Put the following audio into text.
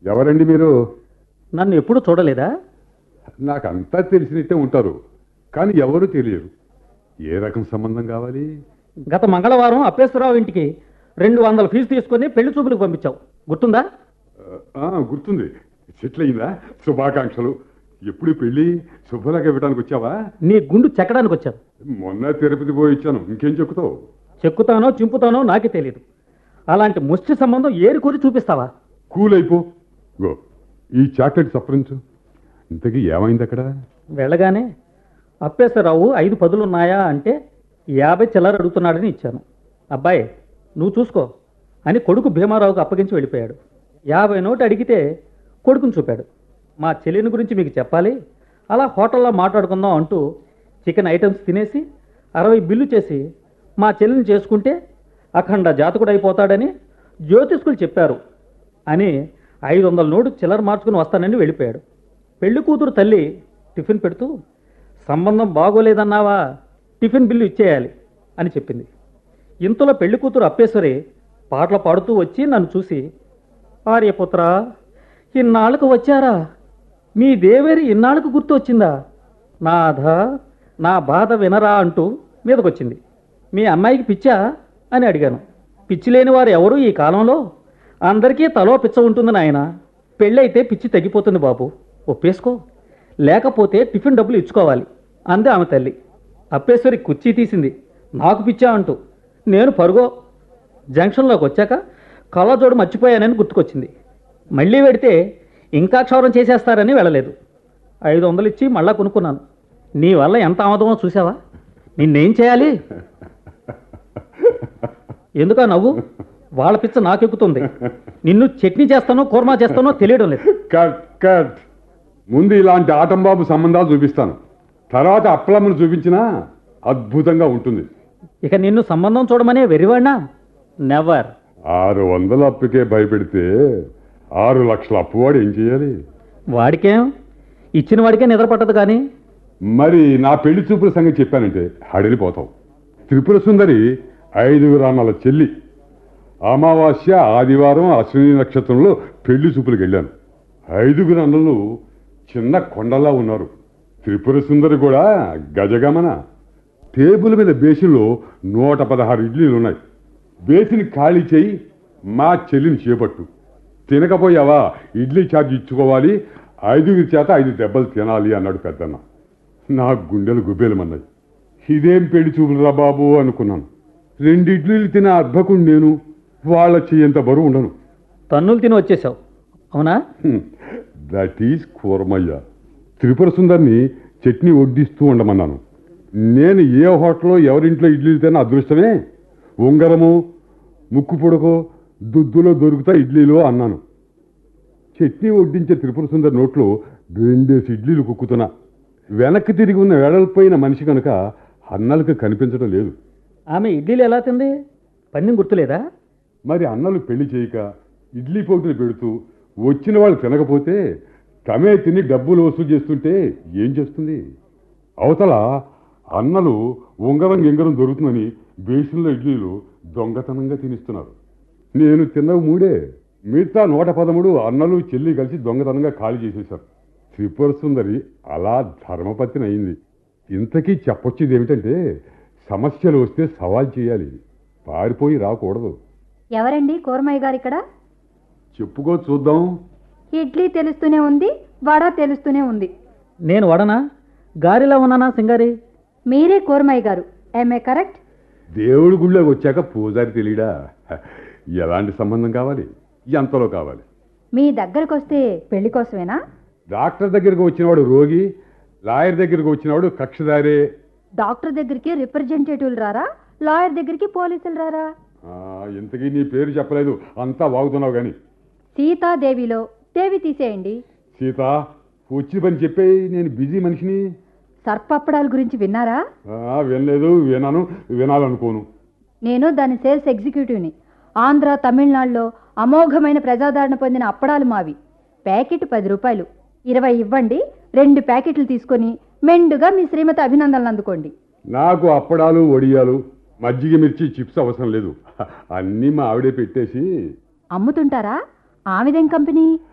ఎవరండి మీరు నన్ను ఎప్పుడు చూడలేదా నాకంతా తెలిసినట్టే ఉంటారు కానీ ఎవరు తెలియరు ఏ రకం సంబంధం కావాలి గత మంగళవారం అప్పేశ్వరరావు ఇంటికి రెండు వందల ఫీజు తీసుకొని పెళ్లి చూపులకు పంపించావు గుర్తుందా ఆ, గుర్తుంది సెటిల్ అయిందా శుభాకాంక్షలు ఎప్పుడు పెళ్ళి శుభలేఖ ఇవ్వడానికి వచ్చావా నీ గుండు చెక్కడానికి వచ్చాను మొన్న తిరుపతి పోయి ఇచ్చాను ఇంకేం చెక్కుతావు చెక్కుతానో చింపుతానో నాకే తెలియదు అలాంటి ముష్టి సంబంధం ఏరి కూరి చూపిస్తావా కూల్ అయిపో గో ఈ చాక్లెట్ సఫరించు ఇంతకీ ఏమైంది అక్కడ వెళ్ళగానే అప్పేశ్వరరావు ఐదు పదులున్నాయా అంటే యాభై చిల్లర అడుగుతున్నాడని ఇచ్చాను అబ్బాయి నువ్వు చూసుకో అని కొడుకు భీమారావుకు అప్పగించి వెళ్ళిపోయాడు యాభై నోటు అడిగితే కొడుకుని చూపాడు మా చెల్లిని గురించి మీకు చెప్పాలి అలా హోటల్లో మాట్లాడుకుందాం అంటూ చికెన్ ఐటమ్స్ తినేసి అరవై బిల్లు చేసి మా చెల్లిని చేసుకుంటే అఖండ జాతకుడు అయిపోతాడని జ్యోతిష్కులు చెప్పారు అని ఐదు వందల నోటు చిల్లర మార్చుకుని వస్తానని వెళ్ళిపోయాడు పెళ్లి కూతురు తల్లి టిఫిన్ పెడుతూ సంబంధం బాగోలేదన్నావా టిఫిన్ బిల్లు ఇచ్చేయాలి అని చెప్పింది ఇంతలో పెళ్లి కూతురు అప్పేశ్వరి పాటలు పాడుతూ వచ్చి నన్ను చూసి ఆర్యపుత్ర ఇన్నాళ్ళకు వచ్చారా మీ దేవేరి ఇన్నాళ్ళకు గుర్తు వచ్చిందా నాథ నా బాధ వినరా అంటూ మీదకొచ్చింది మీ అమ్మాయికి పిచ్చా అని అడిగాను పిచ్చి లేని వారు ఎవరు ఈ కాలంలో అందరికీ తలో పిచ్చ ఉంటుంది నాయన పెళ్ళైతే పిచ్చి తగ్గిపోతుంది బాబు ఒప్పేసుకో లేకపోతే టిఫిన్ డబ్బులు ఇచ్చుకోవాలి అందే ఆమె తల్లి అప్పేశ్వరి కుర్చీ తీసింది నాకు పిచ్చా అంటూ నేను పరుగో జంక్షన్లోకి వచ్చాక కళ్ళజోడు మర్చిపోయానని గుర్తుకొచ్చింది మళ్ళీ వెడితే ఇంకా క్షౌరం చేసేస్తారని వెళ్ళలేదు ఐదు వందలు ఇచ్చి మళ్ళా కొనుక్కున్నాను నీ వల్ల ఎంత ఆమదమో చూసావా నిన్నేం చేయాలి ఎందుకా నవ్వు వాళ్ళ పిచ్చ నాకెక్కుతుంది నిన్ను చట్నీ చేస్తానో కూర్మా చేస్తానో తెలియడం లేదు కట్ కట్ ముందు ఇలాంటి ఆటంబాబు సంబంధాలు చూపిస్తాను తర్వాత అప్పలమ్మను చూపించినా అద్భుతంగా ఉంటుంది ఇక నిన్ను సంబంధం చూడమనే వెరివాడినా నెవర్ ఆరు వందల అప్పుకే భయపెడితే ఆరు లక్షల అప్పువాడు ఏం చేయాలి వాడికేం ఇచ్చిన వాడికే నిద్ర పట్టదు కానీ మరి నా పెళ్లి చూపుల సంగతి చెప్పానంటే హడిలిపోతావు త్రిపుర సుందరి ఐదుగురు అన్నల చెల్లి అమావాస్య ఆదివారం అశ్విని నక్షత్రంలో పెళ్లి చూపులకు వెళ్ళాను ఐదుగురు అన్నలు చిన్న కొండలా ఉన్నారు త్రిపుర సుందరి కూడా గజగమన టేబుల్ మీద బేసిన్లో నూట పదహారు ఇడ్లీలు ఉన్నాయి బేసిన్ ఖాళీ చేయి మా చెల్లిని చేపట్టు తినకపోయావా ఇడ్లీ ఛార్జ్ ఇచ్చుకోవాలి ఐదుగురి చేత ఐదు దెబ్బలు తినాలి అన్నాడు పెద్దన్న నా గుండెలు గుబ్బేలమన్నాయి ఇదేం పెళ్లి చూపులురా బాబు అనుకున్నాను రెండు ఇడ్లీలు తినే అర్భకుడు నేను వాళ్ళ చెయ్యంత బరువు ఉండను తన్నులు తిని వచ్చేసావు అవునా దట్ ఈజ్ కూరమయ్య త్రిపుర సుందరిని చట్నీ వడ్డిస్తూ ఉండమన్నాను నేను ఏ హోటల్లో ఎవరింట్లో ఇడ్లీలు తిన్నా అదృష్టమే ఉంగరము ముక్కు పొడకో దుద్దులో దొరుకుతా ఇడ్లీలు అన్నాను చట్నీ వడ్డించే త్రిపుర సుందరి నోట్లో రెండేసి ఇడ్లీలు కుక్కుతున్నా వెనక్కి తిరిగి ఉన్న వెడల్పోయిన మనిషి కనుక అన్నలకు కనిపించడం లేదు ఆమె ఇడ్లీలు ఎలా తింది పన్ను గుర్తులేదా మరి అన్నలు పెళ్లి చేయక ఇడ్లీ పోటీలు పెడుతూ వచ్చిన వాళ్ళు తినకపోతే తమే తిని డబ్బులు వసూలు చేస్తుంటే ఏం చేస్తుంది అవతల అన్నలు ఉంగరం గింగరం దొరుకుతుందని బేసిన్లో ఇడ్లీలు దొంగతనంగా తినిస్తున్నారు నేను తిన్నవి మూడే మిగతా నూట పదమూడు అన్నలు చెల్లి కలిసి దొంగతనంగా ఖాళీ చేసేశారు త్రిపుర సుందరి అలా ధర్మపత్ని అయింది ఇంతకీ చెప్పొచ్చేది ఏమిటంటే సమస్యలు వస్తే సవాల్ చేయాలి పారిపోయి రాకూడదు ఎవరండి కూరమయ్య గారు ఇక్కడ చెప్పుకో చూద్దాం ఇడ్లీ తెలుస్తూనే ఉంది వడ తెలుస్తూనే ఉంది నేను వడనా గారిలా ఉన్నానా సింగారి మీరే కూరమయ్య గారు ఎంఏ కరెక్ట్ దేవుడి గుళ్ళోకి వచ్చాక పూజారి తెలియడా ఎలాంటి సంబంధం కావాలి ఎంతలో కావాలి మీ దగ్గరకు వస్తే పెళ్లి కోసమేనా డాక్టర్ దగ్గరికి వచ్చినవాడు రోగి లాయర్ దగ్గరికి వచ్చినవాడు కక్షదారే డాక్టర్ దగ్గరికి రిప్రజెంటేటివ్లు రారా లాయర్ దగ్గరికి పోలీసులు రారా ఆ, ఇంతకీ నీ పేరు చెప్పలేదు అంతా వాగుతున్నావు గాని సీతాదేవిలో దేవి తీసేయండి సీత వచ్చి పని చెప్పే నేను బిజీ మనిషిని సర్పప్పడాల గురించి విన్నారా ఆ, వినలేదు వినాను వినాలనుకోను నేను దాని సేల్స్ ఎగ్జిక్యూటివ్ని ఆంధ్ర తమిళనాడులో అమోఘమైన ప్రజాదరణ పొందిన అప్పడాలు మావి ప్యాకెట్ పది రూపాయలు ఇరవై ఇవ్వండి రెండు ప్యాకెట్లు తీసుకొని మెండుగా మీ శ్రీమతి అభినందనలు అందుకోండి నాకు అప్పడాలు వడియాలు మజ్జిగ మిర్చి చిప్స్ అవసరం లేదు అన్నీ మా ఆవిడే పెట్టేసి అమ్ముతుంటారా ఆమెదేం కంపెనీ